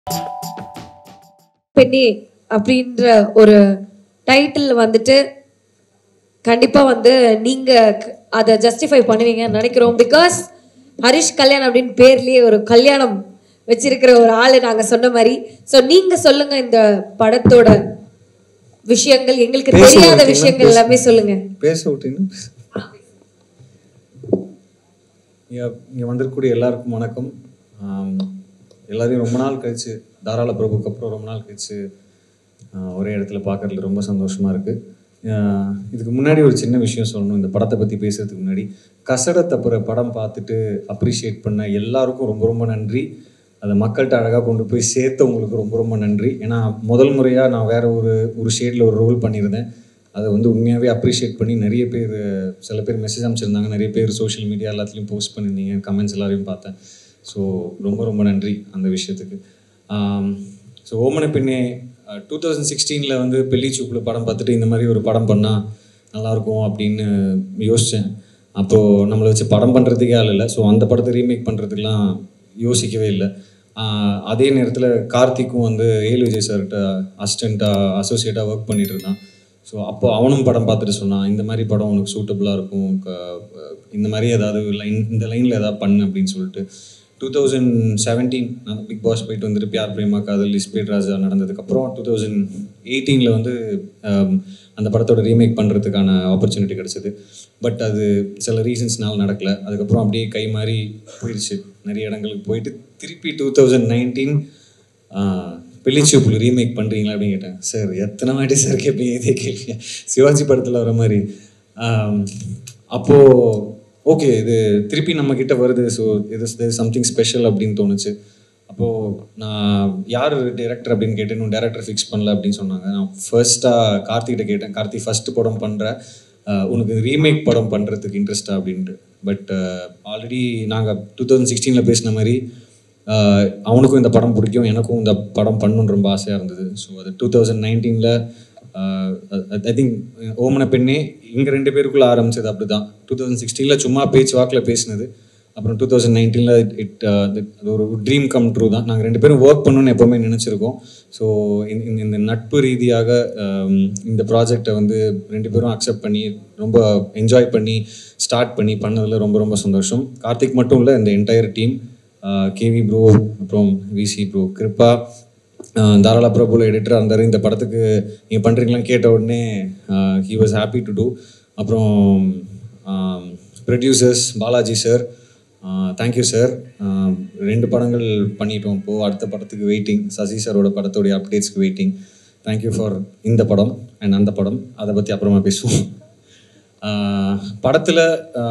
பெண்ணே அப்படின்ற ஒரு டைட்டில் வந்துட்டு கண்டிப்பா வந்து நீங்க க- அதை ஜஸ்டிஃபை பண்ணுவீங்கன்னு நினைக்கிறோம் பிகாஸ் ஹரிஷ் கல்யாணம் அப்படின்னு பேர்லயே ஒரு கல்யாணம் வச்சிருக்கிற ஒரு ஆளு நாங்க சொன்ன மாதிரி ஸோ நீங்க சொல்லுங்க இந்த படத்தோட விஷயங்கள் எங்களுக்கு பேச தெரியாத விட்டீங்கன்னா விஷயங்கள் பேச- எல்லாமே சொல்லுங்க பேச விட்டீங்கன்னா இங்கே இங்கே வந்திருக்கக்கூடிய எல்லாருக்கும் வணக்கம் ஆம், எல்லாரையும் ரொம்ப நாள் கழிச்சு தாராள பிரபுக்கு அப்புறம் ரொம்ப நாள் கழிச்சு ஆ, ஒரே இடத்துல பார்க்கறதுல ரொம்ப சந்தோஷமாக இருக்குது இதுக்கு முன்னாடி ஒரு சின்ன விஷயம் சொல்லணும் இந்த படத்தை பற்றி பேசுறதுக்கு முன்னாடி கசட தப்புற படம் பார்த்துட்டு அப்ரிஷியேட் பண்ண எல்லாருக்கும் ரொம்ப ரொம்ப நன்றி அதை மக்கள்கிட்ட அழகாக கொண்டு போய் சேர்த்தவங்களுக்கு ரொம்ப ரொம்ப நன்றி ஏன்னா முதல் முறையாக நான் வேற ஒரு ஒரு ஷேடில் ஒரு ரோல் பண்ணியிருந்தேன் அதை வந்து உண்மையாகவே அப்ரிஷியேட் பண்ணி நிறைய பேர் சில பேர் மெசேஜ் அனுப்பிச்சிருந்தாங்க நிறைய பேர் சோஷியல் மீடியா எல்லாத்துலேயும் போஸ்ட் பண்ணியிருந்தீங்க கமெண்ட்ஸ் எல்லாரையும் பார்த்தேன் ஸோ ரொம்ப ரொம்ப நன்றி அந்த விஷயத்துக்கு ஸோ ஓமன பெண்ணே டூ தௌசண்ட் சிக்ஸ்டீனில் வந்து பெல்லிச்சூப்பில் படம் பார்த்துட்டு இந்த மாதிரி ஒரு படம் பண்ணால் நல்லாயிருக்கும் அப்படின்னு யோசித்தேன் அப்போது நம்மளை வச்சு படம் பண்ணுறதுக்கே ஆள் இல்லை ஸோ அந்த படத்தை ரீமேக் பண்ணுறதுக்கெலாம் யோசிக்கவே இல்லை ஆஹ் அதே நேரத்தில் கார்த்திக்கும் வந்து ஏல் விஜய் சார்கிட்ட அசிஸ்டண்ட்டாக அசோசியேட்டாக ஒர்க் பண்ணிட்டு இருந்தான் ஸோ அப்போ அவனும் படம் பார்த்துட்டு சொன்னான் இந்த மாதிரி படம் உனக்கு சூட்டபுளாக இருக்கும் க- இந்த மாதிரி ஏதாவது லைன் இந்த லைனில் ஏதாவது பண்ணு அப்படின்னு சொல்லிட்டு டூ தௌசண்ட் செவன்டீன் நான் பிக் பாஸ் போயிட்டு வந்துட்டு பியார் பிரேமா காதல் இஸ்பேட் ராஜா நடந்ததுக்கப்புறம் டூ தௌசண்ட் எயிட்டீனில் வந்து ஆம், அந்த படத்தோட ரீமேக் பண்ணுறதுக்கான ஆப்பர்ச்சுனிட்டி கிடச்சிது பட் அது சில ரீசன்ஸ்னால நடக்கலை அதுக்கப்புறம் அப்படியே கை மாறி போயிடுச்சு நிறைய இடங்களுக்கு போயிட்டு திருப்பி two thousand nineteen Pellichoopulu remake பண்ணுறீங்களா அப்படின்னு கேட்டேன் சார் எத்தனை வாட்டி சார் கேட்பீங்க இதே கேள்வி சிவாஜி படத்தில் வர மாதிரி ஆம், அப்போ ஓகே இது திருப்பி நம்ம கிட்ட வருது ஸோ இது சம்திங் ஸ்பெஷல் அப்படின்னு தோணுச்சு அப்போது நான் யார் டேரக்டர் அப்படின்னு கேட்டேன் இன்னும் டேரக்டர் ஃபிக்ஸ் பண்ணல அப்படின்னு சொன்னாங்க நான் ஃபர்ஸ்ட்டாக கார்த்திகிட்ட கேட்டேன் கார்த்தி ஃபஸ்ட்டு படம் பண்ணுற உனக்கு ரீமேக் படம் பண்ணுறதுக்கு இன்ட்ரெஸ்டா அப்படின்ட்டு பட் ஆல்ரெடி நாங்கள் டூ தௌசண்ட் சிக்ஸ்டீனில் பேசின மாதிரி ஆஹ் அவனுக்கும் இந்த படம் பிடிக்கும் எனக்கும் இந்த படம் பண்ணணும்னு ரொம்ப ஆசையாக இருந்தது ஸோ அது டூ தௌசண்ட் நைன்டீனில் ஐ திங்க் ஓமன பெண்ணே இங்கே ரெண்டு பேருக்குள்ள ஆரம்பிச்சது அப்படி தான் டூ தௌசண்ட் சிக்ஸ்டீனில் சும்மா பேச்சு வாக்கில் பேசினது அப்புறம் டூ தௌசண்ட் நைன்டீனில் இட் அது ஒரு ட்ரீம் கம் ட்ரூ தான் நாங்கள் ரெண்டு பேரும் ஒர்க் பண்ணணும்னு எப்போவுமே நினச்சிருக்கோம் ஸோ இந்த இந்த நட்பு ரீதியாக ஆம், இந்த ப்ராஜெக்டை வந்து ரெண்டு பேரும் அக்செப்ட் பண்ணி ரொம்ப என்ஜாய் பண்ணி ஸ்டார்ட் பண்ணி பண்ணதில் ரொம்ப ரொம்ப சந்தோஷம் கார்த்திக் மட்டும் இல்லை இந்த என்டையர் டீம் கேவி ப்ரோ அப்புறம் விசி ப்ரோ கிருப்பா ஆஹ் தாராள பிரபுல எடிட்டராக இருந்தார் இந்த படத்துக்கு நீங்கள் பண்ணுறீங்களான்னு கேட்ட உடனே he was happy to do அப்புறம் producers Balaji sir thank you sir ரெண்டு படங்கள் பண்ணிட்டோம் இப்போது அடுத்த படத்துக்கு வெயிட்டிங் சசி சாரோட படத்தோடைய அப்டேட்ஸ்க்கு வெயிட்டிங் தேங்க்யூ ஃபார் இந்த படம் அண்ட் அந்த படம் அதை பற்றி அப்புறமா பேசுவோம் படத்தில்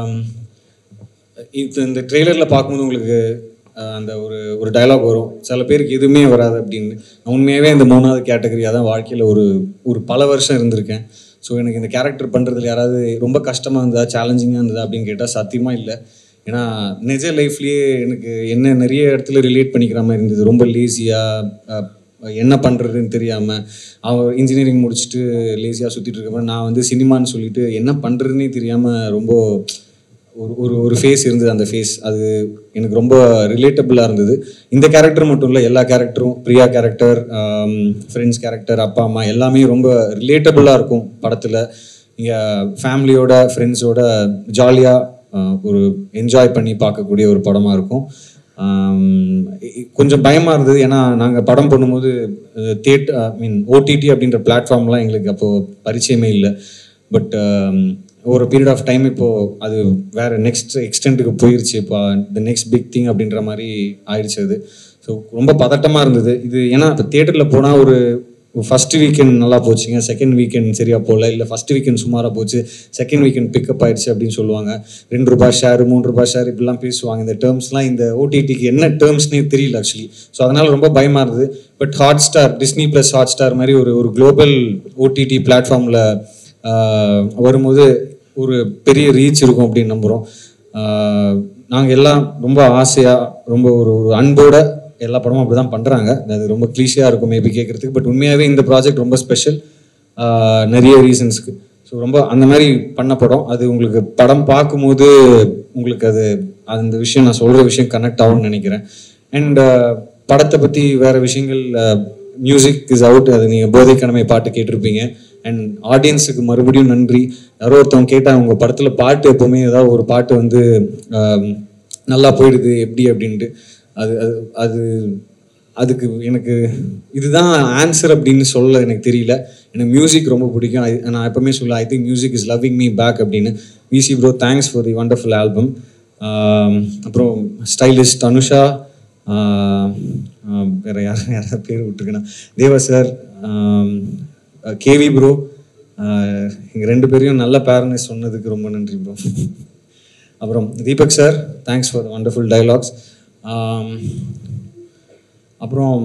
இது இந்த ட்ரெய்லரில் பார்க்கும்போது உங்களுக்கு ஆஹ், அந்த ஒரு ஒரு டயலாக் வரும் சில பேருக்கு எதுவுமே வராது அப்படின்னு நான் உண்மையாகவே இந்த மூணாவது கேட்டகரியாக தான் வாழ்க்கையில் ஒரு ஒரு பல வருஷம் இருந்திருக்கேன் ஸோ எனக்கு இந்த கேரக்டர் பண்ணுறதுல யாராவது ரொம்ப கஷ்டமாக இருந்ததா சேலஞ்சிங்காக இருந்ததா அப்படின்னு கேட்டால் சத்தியமாக இல்லை ஏன்னா நிஜ லைஃப்லேயே எனக்கு என்ன நிறைய இடத்துல ரிலேட் பண்ணிக்கிற மாதிரி இருந்தது ரொம்ப லேசியாக என்ன பண்ணுறதுன்னு தெரியாமல் அவன் இன்ஜினியரிங் முடிச்சுட்டு லேசியாக சுற்றிட்டு இருக்கப்ப நான் வந்து சினிமான்னு சொல்லிட்டு என்ன பண்ணுறதுனே தெரியாமல் ரொம்ப ஒரு ஒரு ஒரு ஃபேஸ் இருந்தது அந்த ஃபேஸ் அது எனக்கு ரொம்ப ரிலேட்டபிளாக இருந்தது இந்த கேரக்டர் மட்டும் இல்லை எல்லா கேரக்டரும் பிரியா கேரக்டர் ஃப்ரெண்ட்ஸ் கேரக்டர் அப்பா அம்மா எல்லாமே ரொம்ப ரிலேட்டபிளாக இருக்கும் படத்தில் நீங்கள் ஃபேமிலியோட ஃப்ரெண்ட்ஸோட ஜாலியாக ஒரு என்ஜாய் பண்ணி பார்க்கக்கூடிய ஒரு படமாக இருக்கும் ஆம், இ- கொஞ்சம் பயமாக இருந்தது ஏன்னா நாங்கள் படம் பண்ணும்போது தேட் ஐ மீன் ஓடிடி அப்படின்ற பிளாட்ஃபார்ம்லாம் எங்களுக்கு அப்போது பரிச்சயமே இல்லை பட் ஒரு பீரியட் ஆஃப் டைம் இப்போது அது வேறு நெக்ஸ்ட் எக்ஸ்டென்ட்டுக்கு போயிருச்சு இப்போ த நெக்ஸ்ட் பிக் திங் அப்படின்ற மாதிரி ஆயிடுச்சு அது ஸோ ரொம்ப பதட்டமாக இருந்தது இது ஏன்னா இப்போ தேட்டரில் போனால் ஒரு ஃபர்ஸ்ட் வீக்கெண்ட் நல்லா போச்சுங்க செகண்ட் வீக்கெண்ட் சரியா போகல இல்லை ஃபர்ஸ்ட் வீக்கெண்ட் சுமாராக போச்சு செகண்ட் வீக்கெண்ட் பிக்கப் ஆயிடுச்சு அப்படின்னு சொல்லுவாங்க ரெண்டு ரூபாய் ஷேர் மூணு ரூபாய் ஷேர் இப்படிலாம் பேசுவாங்க இந்த டேர்ம்ஸ்லாம் இந்த ஓடிடிக்கு என்ன டேர்ம்ஸ்னே தெரியல ஆக்சுவலி ஸோ அதனால ரொம்ப பயமாக இருந்தது but Hotstar Disney plus Hotstar மாதிரி ஒரு ஒரு குளோபல் ஓடிடி பிளாட்ஃபார்மில் வரும்போது ஒரு பெரிய ரீச் இருக்கும் அப்படின்னு நம்புகிறோம் நாங்கள் எல்லாம் ரொம்ப ஆசையாக ரொம்ப ஒரு ஒரு அன்போட எல்லா படமும் அப்படி தான் பண்ணுறாங்க அது ரொம்ப க்ளீஷியாக இருக்கும் மேபி கேட்குறதுக்கு பட் உண்மையாகவே இந்த ப்ராஜெக்ட் ரொம்ப ஸ்பெஷல் நிறைய ரீசன்ஸ்க்கு ஸோ ரொம்ப அந்த மாதிரி பண்ண படம் அது உங்களுக்கு படம் பார்க்கும்போது உங்களுக்கு அது அந்த விஷயம் நான் சொல்கிற விஷயம் கனெக்ட் ஆகும்னு நினைக்கிறேன் அண்ட் படத்தை பற்றி வேறு விஷயங்கள் மியூசிக் இஸ் அவுட் அது நீங்கள் போதைக்கணமை பாட்டு கேட்டிருப்பீங்க அண்ட் ஆடியன்ஸுக்கு மறுபடியும் நன்றி யாரோ ஒருத்தவங்க கேட்டால் உங்கள் படத்தில் பாட்டு எப்போவுமே ஏதாவது ஒரு பாட்டு வந்து ஆம், நல்லா போயிடுது எப்படி அப்படின்ட்டு அது அது அது அதுக்கு எனக்கு இதுதான் ஆன்சர் அப்படின்னு சொல்ல எனக்கு தெரியல எனக்கு மியூசிக் ரொம்ப பிடிக்கும் I- நான் எப்பவுமே சொல்ல I think music is loving me back அப்படின்னு VC bro thanks for the wonderful album அப்புறம் ஸ்டைலிஸ்ட் அனுஷா ஆம், ஆம், வேற யார் யாராவது பேர் விட்டுருக்கேன்னா தேவா சார் கேவி ப்ரோ எங்கள் ரெண்டு பேரையும் நல்ல பேரண்ட்ஸ் சொன்னதுக்கு ரொம்ப நன்றி ப்ரோ அப்புறம் Deepak sir thanks for wonderful dialogues அப்புறம்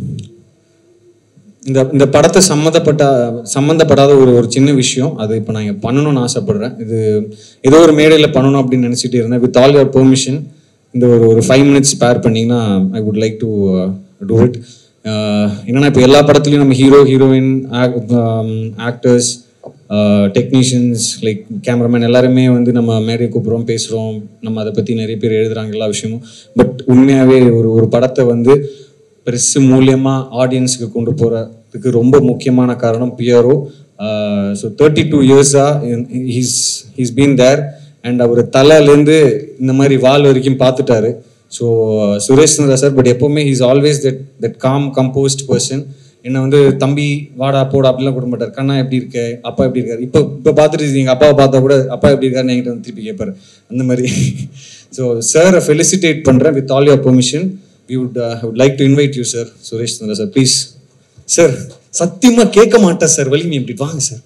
இந்த இந்த படத்தை சம்மந்தப்பட்ட சம்மந்தப்படாத ஒரு ஒரு சின்ன விஷயம் அது இப்போ நான் இங்கே பண்ணணும்னு ஆசைப்படுறேன் இது ஏதோ ஒரு மேடையில் பண்ணணும் அப்படின்னு நினச்சிட்டு இருந்தேன் வித் ஆல் யுவர் பெர்மிஷன் இந்த ஒரு ஒரு ஃபைவ் மினிட்ஸ் ஸ்பேர் பண்ணிங்கன்னா I would like to do it என்னன்னா இப்போ எல்லா படத்துலையும் நம்ம hero heroine actors technicians like cameraman எல்லாருமே வந்து நம்ம மேடை கூப்பிட்றோம் பேசுகிறோம் நம்ம அதை பற்றி நிறைய பேர் எழுதுறாங்க எல்லா விஷயமும் பட் உண்மையாகவே ஒரு ஒரு படத்தை வந்து ப்ரெஸ் மூலியமாக ஆடியன்ஸுக்கு கொண்டு போகிறதுக்கு ரொம்ப முக்கியமான காரணம் பிஆர்ஓ ஸோ தேர்ட்டி டூ இயர்ஸாக he's he's been there and அவர் தலையிலேருந்து இந்த மாதிரி வால் வரைக்கும் பார்த்துட்டாரு so Suresh Chandra sir but எப்போவுமே he's always that that calm composed person என்னை வந்து தம்பி வாடா போடா அப்படிலாம் கொடுக்க மாட்டார் கண்ணா எப்படி இருக்க அப்பா எப்படி இருக்காரு இப்போ இப்போ பார்த்துட்டு எங்கள் அப்பாவை பார்த்தா கூட அப்பா எப்படி இருக்காருன்னு என்கிட்ட வந்து திருப்பி கேட்பாரு அந்த மாதிரி ஸோ சாரை ஃபெலிசிட்டேட் பண்ணுறேன் with all your permission we would would like to invite you sir Suresh Chandra sir please sir சத்தியமாக கேட்க மாட்டேன் சார் வலிமை இப்படி வாங்க sir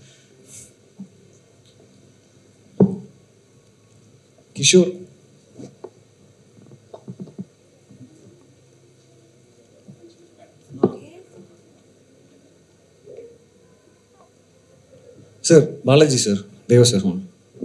Kishore sir Balaji sir Deva sir வாங்க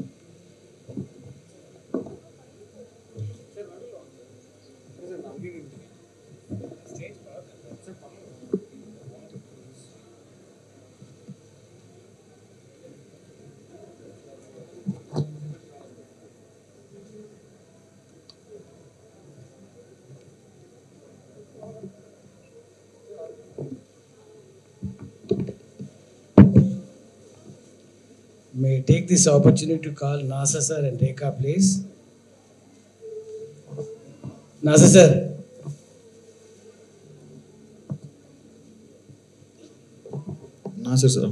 May I take this opportunity to call Nasa sir and Rekha, please. Nasa sir. Nassar sir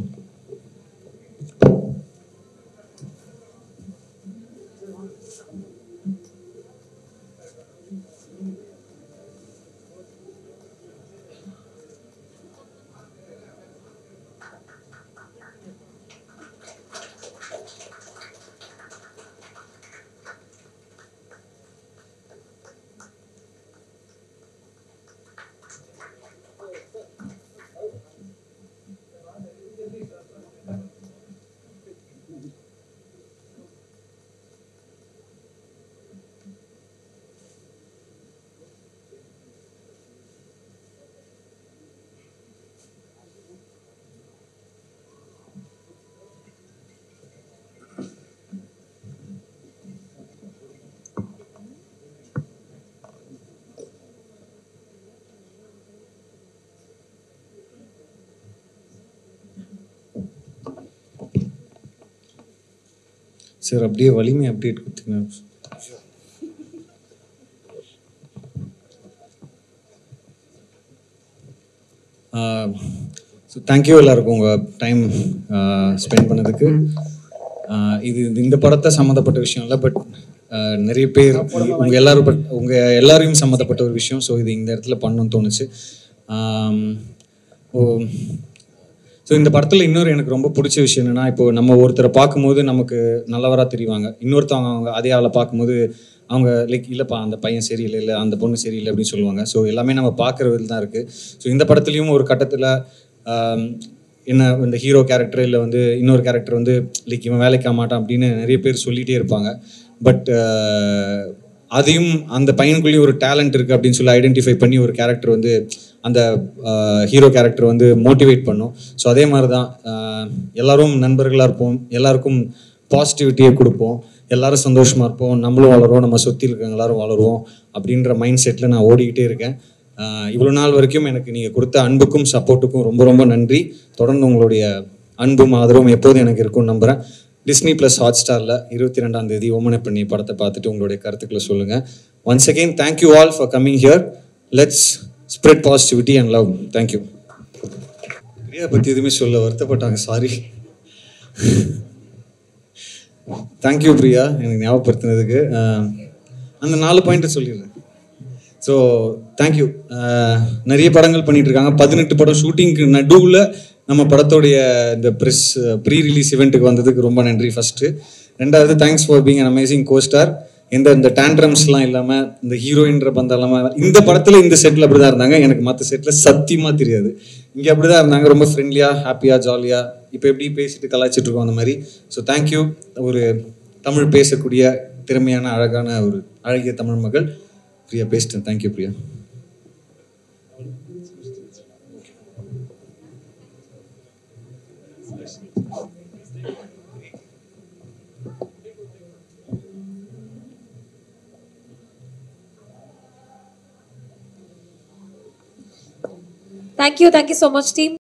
sir அப்படியே Valimai update கொடுத்தீங்க so thank you எல்லாருக்கும் உங்கள் டைம் ஸ்பெண்ட் பண்ணதுக்கு ஆஹ் இது இந்த படத்தை சம்மந்தப்பட்ட விஷயம் இல்லை பட் நிறைய பேர் உங்கள் எல்லாரும் பட் உங்கள் எல்லாரையும் சம்மந்தப்பட்ட ஒரு விஷயம் ஸோ இது இந்த இடத்துல பண்ணணும்னு தோணுச்சு ஆம், ஓ ஸோ இந்த படத்தில் இன்னொரு எனக்கு ரொம்ப பிடிச்ச விஷயம் என்னன்னா இப்போ நம்ம ஒருத்தரை பார்க்கும்போது நமக்கு நல்லவராக தெரிவாங்க இன்னொருத்தவங்க அவங்க அதே ஆளை பார்க்கும்போது அவங்க லைக் இல்லைப்பா அந்த பையன் சரியில்லை இல்லை அந்த பொண்ணு சரியில்லை அப்படின்னு சொல்லுவாங்க ஸோ எல்லாமே நம்ம பார்க்குறதுல தான் இருக்குது ஸோ இந்த படத்துலையும் ஒரு கட்டத்தில் என்ன இந்த ஹீரோ கேரக்டர் இல்லை வந்து இன்னொரு கேரக்டர் வந்து லைக் இவன் வேலைக்கு ஆக மாட்டான் அப்படின்னு நிறைய பேர் சொல்லிகிட்டே இருப்பாங்க பட் அதையும் அந்த பையனுக்குள்ளேயும் ஒரு டேலண்ட் இருக்குது அப்படின்னு சொல்லி ஐடென்டிஃபை பண்ணி ஒரு கேரக்டர் வந்து அந்த ஹீரோ கேரக்டர் வந்து மோட்டிவேட் பண்ணும் ஸோ அதே மாதிரி தான் ஆஹ் எல்லாரும் நண்பர்களாக இருப்போம் எல்லாருக்கும் பாசிட்டிவிட்டியை கொடுப்போம் எல்லாரும் சந்தோஷமாக இருப்போம் நம்மளும் வளருவோம் நம்ம சுற்றி இருக்கவங்க எல்லாரும் வளருவோம் அப்படின்ற மைண்ட் செட்டில் நான் ஓடிக்கிட்டே இருக்கேன் இவ்வளோ நாள் வரைக்கும் எனக்கு நீங்கள் கொடுத்த அன்புக்கும் சப்போர்ட்டுக்கும் ரொம்ப ரொம்ப நன்றி தொடர்ந்து உங்களுடைய அன்பும் ஆதரவும் எப்போதும் எனக்கு இருக்கும்னு நம்புகிறேன் டிஸ்னி ப்ளஸ் ஹாட் ஸ்டாரில் இருபத்தி ரெண்டாம் தேதி ஓமனை பண்ணி படத்தை பார்த்துட்டு உங்களுடைய கருத்துக்களை சொல்லுங்கள் once again thank you all for coming here let's spread positivity and love thank you Priya பற்றி எதுவுமே சொல்ல வருத்தப்பட்டாங்க சாரி தேங்க்யூ பிரியா எனக்கு ஞாபகப்படுத்தினதுக்கு அஹ், அந்த நாலு பாயிண்ட்டை சொல்லிடுறேன் ஸோ தேங்க்யூ நிறைய படங்கள் பண்ணிட்டு இருக்காங்க பதினெட்டு படம் ஷூட்டிங்க்கு நடுவில் நம்ம படத்தோடைய இந்த ப்ரெஸ் ப்ரீ ரிலீஸ் இவெண்ட்டுக்கு வந்ததுக்கு ரொம்ப நன்றி ஃபஸ்ட்டு ரெண்டாவது thanks for being an amazing costar எந்த இந்த டேண்ட்ரம்ஸ்லாம் இல்லாமல் இந்த ஹீரோயின்ற பந்தம் இல்லாமல் இந்த படத்தில் இந்த செட்டில் அப்படி தான் இருந்தாங்க எனக்கு மற்ற செட்டில் சத்தியமாக தெரியாது இங்கே அப்படி தான் இருந்தாங்க ரொம்ப ஃப்ரெண்ட்லியாக ஹாப்பியாக ஜாலியாக இப்போ எப்படி பேசிட்டு கலாய்ச்சிட்டு இருக்கோம் அந்த மாதிரி ஸோ தேங்க்யூ ஒரு தமிழ் பேசக்கூடிய திறமையான அழகான ஒரு அழகிய தமிழ் மகள் பிரியா பேசிட்டேன் thank you Priya thank you thank you so much team